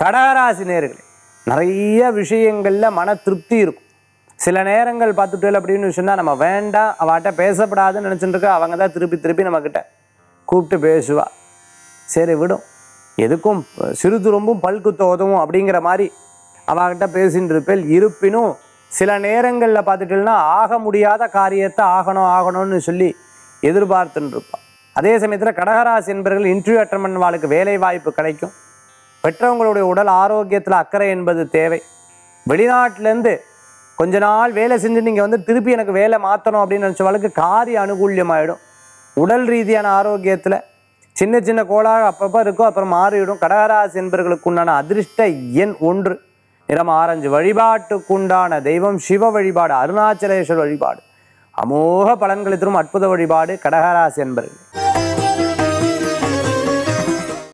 கடகராசி நேர்களே நிறைய விஷயங்களில் மன திருப்தி இருக்கும் சில நேரங்கள் பார்த்துட்டு அப்படின்னு சொன்னால் நம்ம வேண்டாம் அவட்ட பேசப்படாதுன்னு நினச்சிட்டு இருக்கா அவங்க தான் திருப்பி திருப்பி நம்மக்கிட்ட கூப்பிட்டு பேசுவா சரி விடும் எதுக்கும் சிறுது ரொம்பவும் பல்குத்த உதவும் அப்படிங்கிற மாதிரி அவகிட்ட பேசிட்டு இருப்பேன் இருப்பினும் சில நேரங்களில் பார்த்துட்டீங்கன்னா ஆக முடியாத காரியத்தை ஆகணும் ஆகணும்னு சொல்லி எதிர்பார்த்துட்டு இருப்பான் அதே சமயத்தில் கடகராசி என்பவர்கள் இன்டர்வியூ அட்டன் பண்ணவாளுக்கு வேலை வாய்ப்பு கிடைக்கும் பெற்றவங்களுடைய உடல் ஆரோக்கியத்தில் அக்கறை என்பது தேவை வெளிநாட்டிலேருந்து கொஞ்ச நாள் வேலை செஞ்சு நீங்கள் வந்து திருப்பி எனக்கு வேலை மாற்றணும் அப்படின்னு நினச்சவளுக்கு காரிய அனுகூல்யமாயிடும் உடல் ரீதியான ஆரோக்கியத்தில் சின்ன சின்ன கோளாறு அப்பப்போ இருக்கும் அப்புறம் மாறிவிடும் கடகராசி என்பவர்களுக்கு உண்டான அதிர்ஷ்ட எண் ஒன்று நிறம் ஆரஞ்சு வழிபாட்டுக்குண்டான தெய்வம் சிவ வழிபாடு அருணாச்சலேஸ்வர் வழிபாடு அமோக பலன்களை தரும் அற்புத வழிபாடு கடகராசி என்பர்கள்